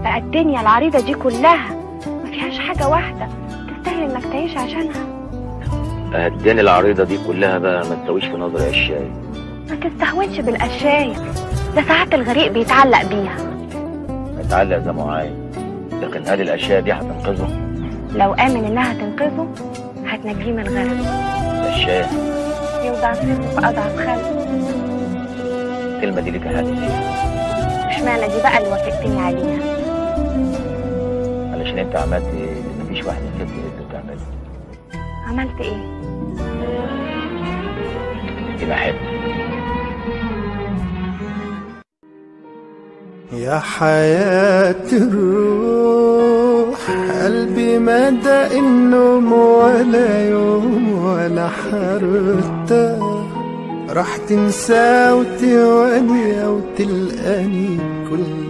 بقى الدنيا العريضة دي كلها ما فيهاش حاجة واحدة تستاهل انك تعيش عشانها الدين العريضة دي كلها بقى ما تسويش في نظري الشاي ما تستهونش بالقشاية ده ساعات الغريق بيتعلق بيها اتعلق زي ما عايز لكن هل الاشياء دي هتنقذه؟ لو آمن إنها تنقذه هتنجيه من الغرق الشاي يوضع سره في أضعف خلق الكلمة دي ليك حد فيها مش معنى دي بقى اللي وافقتني عليها علشان انت عملت اللي مفيش واحدة ست قدرت تعمله عملت إيه؟ دي بحب يا حياة الروح قلبي ما داق النوم ولا يوم ولا حرتاح راح تنسى وتواني وتلقاني كل